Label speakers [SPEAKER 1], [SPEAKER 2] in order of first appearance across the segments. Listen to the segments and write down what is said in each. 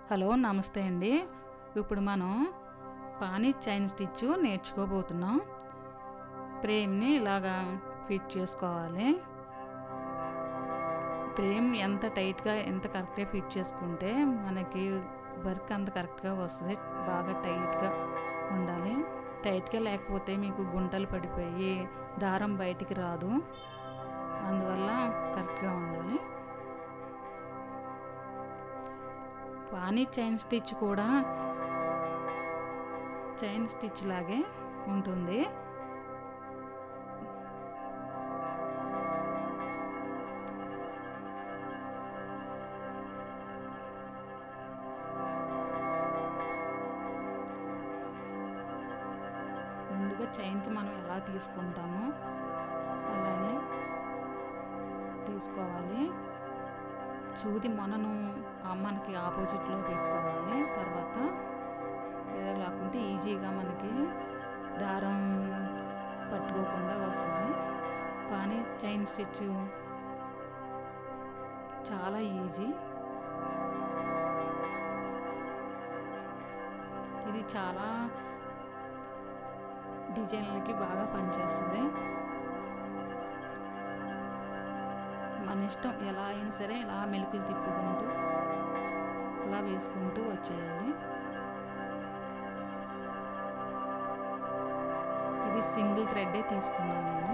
[SPEAKER 1] hello నమస్తే అండి ఇప్పుడు మనం పానీ చైన్ స్టిచ్ నేర్చుకోబోతున్నాం ఫ్రేమ్ని ఇలాగా ఫిట్ చేసుకోవాలి ఫ్రేమ్ ఎంత టైట్గా ఎంత కరెక్ట్గా ఫిట్ చేసుకుంటే మనకి వర్క్ అంత కరెక్ట్గా వస్తుంది బాగా టైట్గా ఉండాలి టైట్గా లేకపోతే మీకు గుంటలు పడిపోయి దారం బయటికి రాదు అందువల్ల కరెక్ట్గా ఉండాలి పానీ చైన్ స్టిచ్ కూడా చైన్ స్టిచ్ లాగే ఉంటుంది ముందుగా చైన్కి మనం ఎలా తీసుకుంటామో అలానే తీసుకోవాలి సూది మనను ఆ మనకి ఆపోజిట్లో పెట్టుకోవాలి తర్వాత ఏదో లేకుంటే ఈజీగా మనకి దారం పట్టుకోకుండా వస్తుంది కానీ చైన్ స్టిచ్ చాలా ఈజీ ఇది చాలా డిజైన్లకి బాగా పనిచేస్తుంది మన ఇష్టం ఎలా అయినా సరే ఇలా మెలుకులు తిప్పుకుంటూ అలా వేసుకుంటూ వచ్చేయాలి ఇది సింగిల్ థ్రెడ్డే తీసుకున్నాను నేను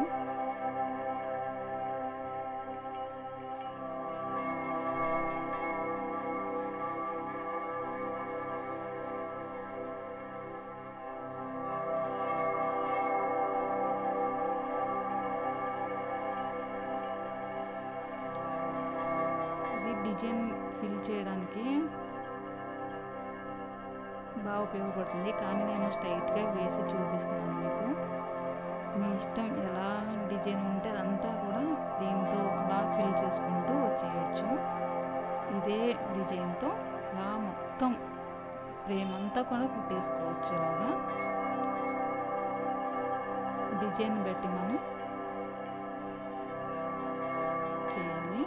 [SPEAKER 1] ఇది డిజైన్ ఫిల్ చేయడానికి బాగా ఉపయోగపడుతుంది కానీ నేను స్ట్రైట్గా వేసి చూపిస్తున్నాను మీకు మీ ఇష్టం ఎలా డిజైన్ ఉంటే అదంతా కూడా దీంతో అలా ఫిల్ చేసుకుంటూ వచ్చేయచ్చు ఇదే డిజైన్తో అలా మొత్తం ఫ్రేమ్ అంతా కూడా కుట్టేసుకోవచ్చు ఇలాగా డిజైన్ బట్టి మనం చేయాలి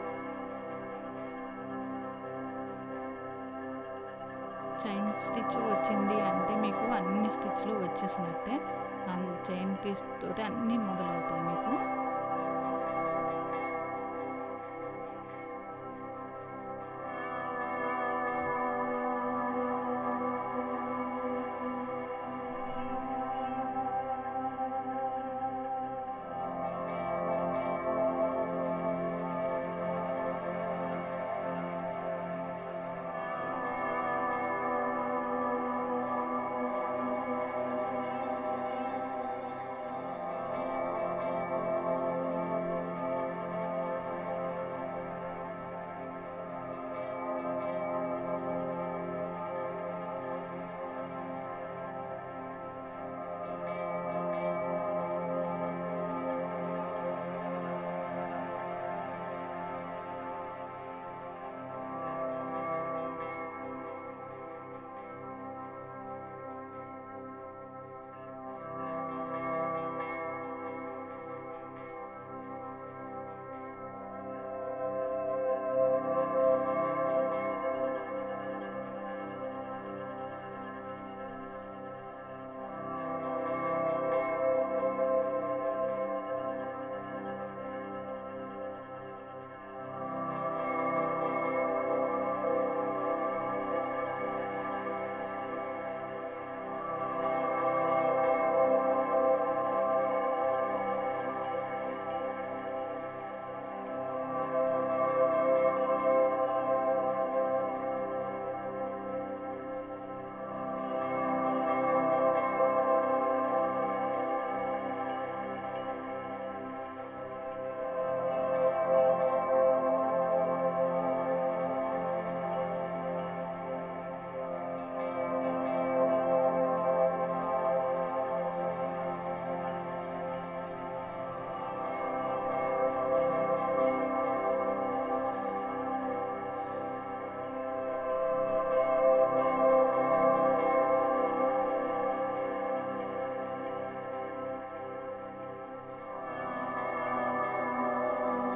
[SPEAKER 1] చైన్ స్టిచ్ వచ్చింది అంటే మీకు అన్ని స్టిచ్లు వచ్చేసినట్టే చైన్ స్టిచ్ తోటి అన్నీ మొదలవుతాయి మీకు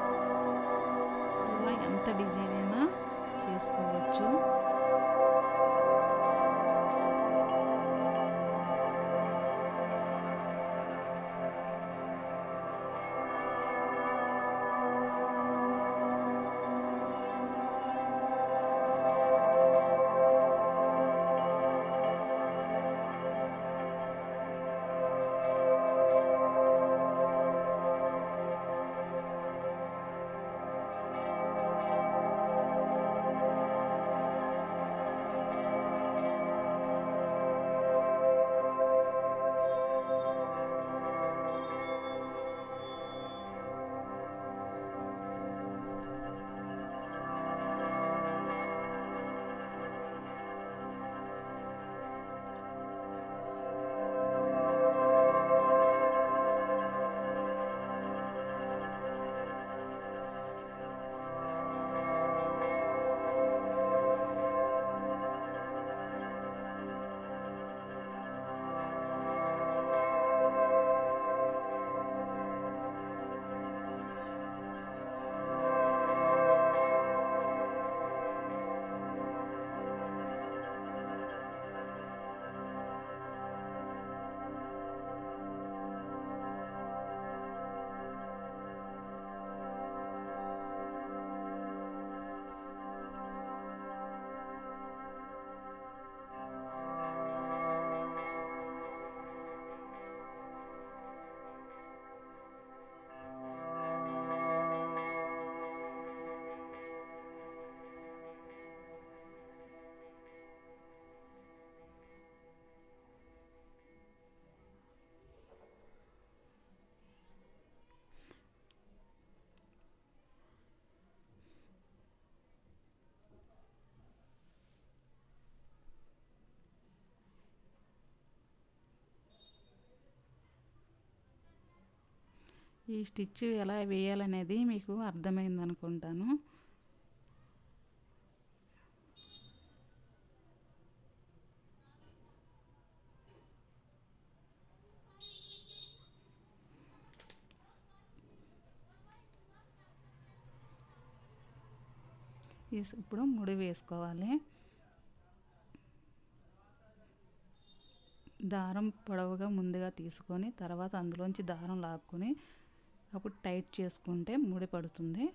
[SPEAKER 1] ఇలా ఎంత డిజైన్ అయినా చేసుకోవచ్చు ఈ స్టిచ్ ఎలా వేయాలనేది మీకు అర్థమైంది అనుకుంటాను ఇప్పుడు ముడి వేసుకోవాలి దారం పొడవుగా ముందుగా తీసుకొని తర్వాత అందులోంచి దారం లాక్కొని అప్పుడు టైట్ చేసుకుంటే ముడి పడుతుంది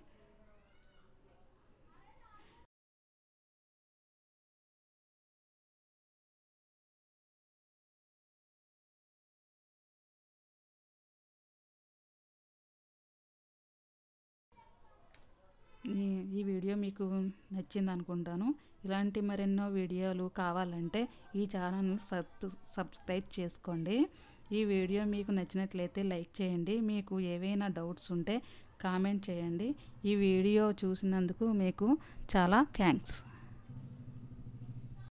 [SPEAKER 1] ఈ వీడియో మీకు నచ్చింది అనుకుంటాను ఇలాంటి మరెన్నో వీడియోలు కావాలంటే ఈ ఛానల్ సబ్ సబ్స్క్రైబ్ చేసుకోండి ఈ వీడియో మీకు నచ్చినట్లయితే లైక్ చేయండి మీకు ఏవైనా డౌట్స్ ఉంటే కామెంట్ చేయండి ఈ వీడియో చూసినందుకు మీకు చాలా థ్యాంక్స్